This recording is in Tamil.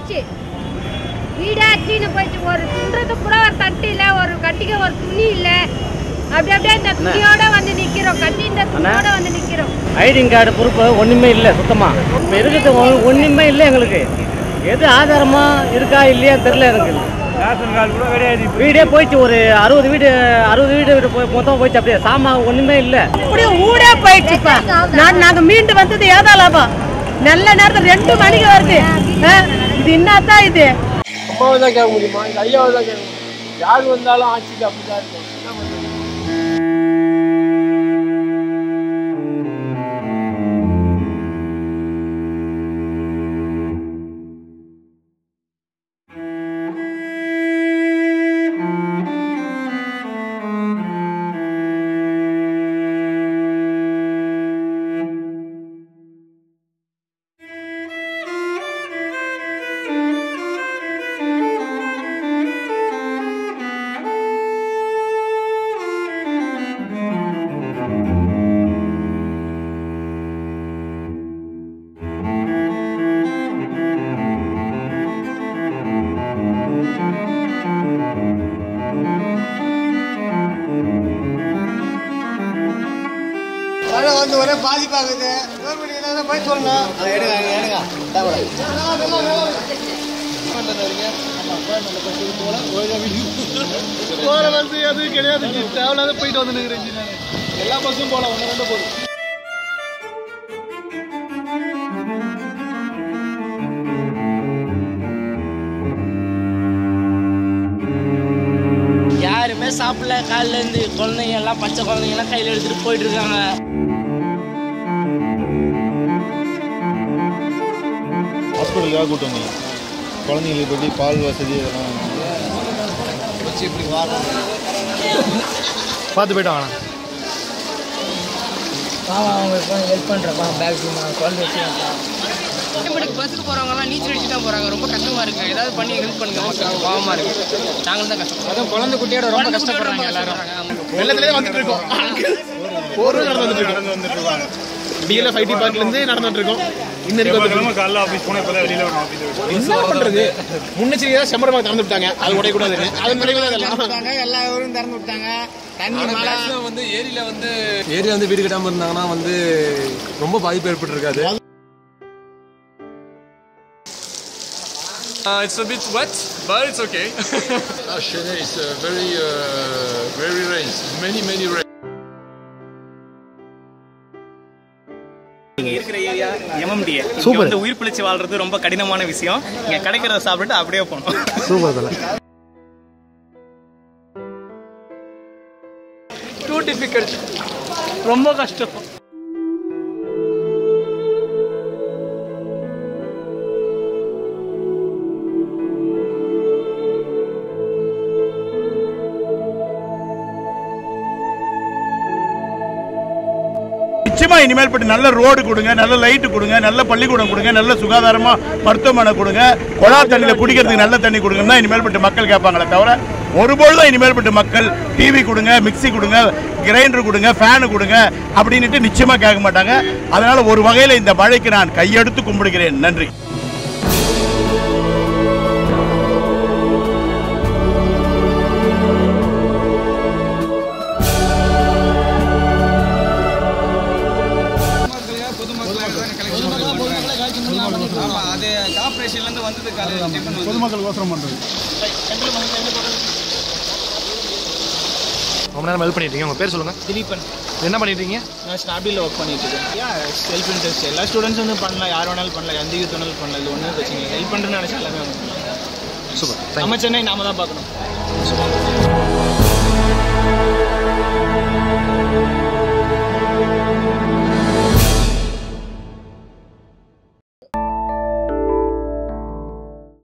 போயிடுச்சு வீடே அச்சின்னு போயிடுச்சு ஒரு துன்றதுக்கு கூட ஒரு தட்டு இல்லை ஒரு கட்டிக்க ஒரு துணி இல்லை அப்படி அப்படியே இந்த துணியோட வந்து நிக்கிறோம் கட்டி இந்த துணியோட வந்து நிக்கிறோம் ஐடிங் கார்டு பொறுப்பு ஒன்றுமே இல்லை சுத்தமாக இப்போ இருக்கிறது ஒ- ஒண்ணுமே இல்லை எங்களுக்கு எது ஆதாரமா இருக்கா இல்லையா தெரில எனக்கு ரேஷன் கார்டு கூட கிடையாது வீடே போயிடுச்சு ஒரு அறுபது வீடு அறுபது வீடு போய் மொத்தம் போயிடுச்சு அப்படியே சாமான் ஒன்றுமே இல்லை அப்படியே ஊடே போயிடுச்சுப்பா நான் நாங்க மீண்டு வந்தது ஏதா லாபம் நல்ல நேரத்துல ரெண்டு மணிக்கு வருது ஆ, இது என்னத்தான் இது அம்மாவை தான் கேட்க முடியுமா இந்த ஐயாவை தான் கேட்க முடியும் யார் வந்தாலும் ஆட்சிக்கு அப்படிதான் இருக்கும் என்ன பண்றது மழை வந்து ஒரே பாதிப்பாகுது கவர்மெண்ட் ஏதாவது போய் சொல்லணும் எடுங்க எடுங்க போற வந்து எதுவும் கிடையாது தேவையில்லாத போயிட்டு வந்து நிற்கிறேன் எல்லா பஸ்ஸும் போகலாம் ஒன்று ரெண்டு போதும் யாருமே சாப்பிடல காலையில இருந்து குழந்தைங்க எல்லாம் பச்சை குழந்தைங்க எல்லாம் கையில எடுத்துட்டு போயிட்டு இருக்காங்க ஹாஸ்பிட்டலுக்காக கூட்டு வந்தீங்க குழந்தைங்களுக்கு எப்படி பால் வசதி இதெல்லாம் வச்சு இப்படி வாரம் பார்த்து போயிட்டாங்க ஹெல்ப் பண்றப்பா பேக் குழந்தை இப்படிக்கு பஸ்ஸுக்கு போறவங்கலாம் நீச்சல் அடிச்சு தான் போறாங்க ரொம்ப கஷ்டமா இருக்கு ஏதாவது பண்ணி ஹெல்ப் பண்ணுங்க மக்கள் பாவமா இருக்கு நாங்களும் தான் கஷ்டம் அதுவும் குழந்தை குட்டியோட ரொம்ப கஷ்டப்படுறாங்க எல்லாரும் வெள்ளத்திலே வந்துட்டு இருக்கோம் ஒரு நடந்து வந்துட்டு இருக்கோம் டிஎல்எஃப் ஐடி பார்க்ல இருந்து நடந்துட்டு இருக்கோம் இன்னும் காலைல ஆஃபீஸ் போனால் இப்போ தான் வெளியில் வரும் ஆஃபீஸ் என்ன பண்றது முன்னெச்சரிக்கையா செம்பரமா திறந்து விட்டாங்க அது உடையக்கூடாதுன்னு அதன் விளைவு தான் இதெல்லாம் எல்லா ஊரும் திறந்து விட்டாங்க தண்ணி மழை வந்து ஏரியில வந்து ஏரியா வந்து வீடு கட்டாம இருந்தாங்கன்னா வந்து ரொம்ப பாதிப்பு ஏற்பட்டிருக்காது Uh, it's a bit wet, but it's okay. Ah, Chennai is uh, very, uh, very rains. Many, many rains. இங்க இருக்கிற ஏரியா எம்எம்டிஏ இங்க வந்து உயிர் பிழைச்சு வாழ்றது ரொம்ப கடினமான விஷயம் இங்க கிடைக்கிறத சாப்பிட்டுட்டு அப்படியே போகணும் சூப்பர் தலை டூ டிஃபிகல்ட் ரொம்ப கஷ்டம் நிச்சயமா இனிமேல் பட்டு நல்ல ரோடு கொடுங்க நல்ல லைட்டு கொடுங்க நல்ல பள்ளிக்கூடம் கொடுங்க நல்ல சுகாதாரமா மருத்துவமனை கொடுங்க குழா தண்ணியில குடிக்கிறதுக்கு நல்ல தண்ணி கொடுங்க தான் இனிமேல் பட்டு மக்கள் கேட்பாங்களே தவிர ஒருபொழுதும் இனிமேல் பட்டு மக்கள் டிவி கொடுங்க மிக்ஸி கொடுங்க கிரைண்டர் கொடுங்க ஃபேனு கொடுங்க அப்படின்னுட்டு நிச்சயமா கேட்க மாட்டாங்க அதனால ஒரு வகையில் இந்த மழைக்கு நான் கையெடுத்து கும்பிடுகிறேன் நன்றி ஆமா அது கார்பரேஷன்ல இருந்து வந்தது காலையில் பொதுமக்கள் கோசரம் பண்றது ரொம்ப நேரம் ஹெல்ப் பண்ணிட்டீங்க உங்க பேர் சொல்லுங்க திலீபன் என்ன பண்ணிட்டு இருக்கீங்க நான் ஸ்னாப்டீல ஒர்க் பண்ணிட்டு இருக்கேன் யா செல்ஃப் இன்ட்ரெஸ்ட் எல்லா ஸ்டூடெண்ட்ஸ் வந்து பண்ணலாம் யார் வேணாலும் பண்ணலாம் எந்த யூத் வேணாலும் பண்ணலாம் இது ஒன்றும் பிரச்சனை ஹெல்ப் பண்ணுறேன்னு நினச்சா எல்லாமே அவங்க பண்ணலாம் சூப்பர் நம்ம சென்னை நாம தான் பார்க்கணும்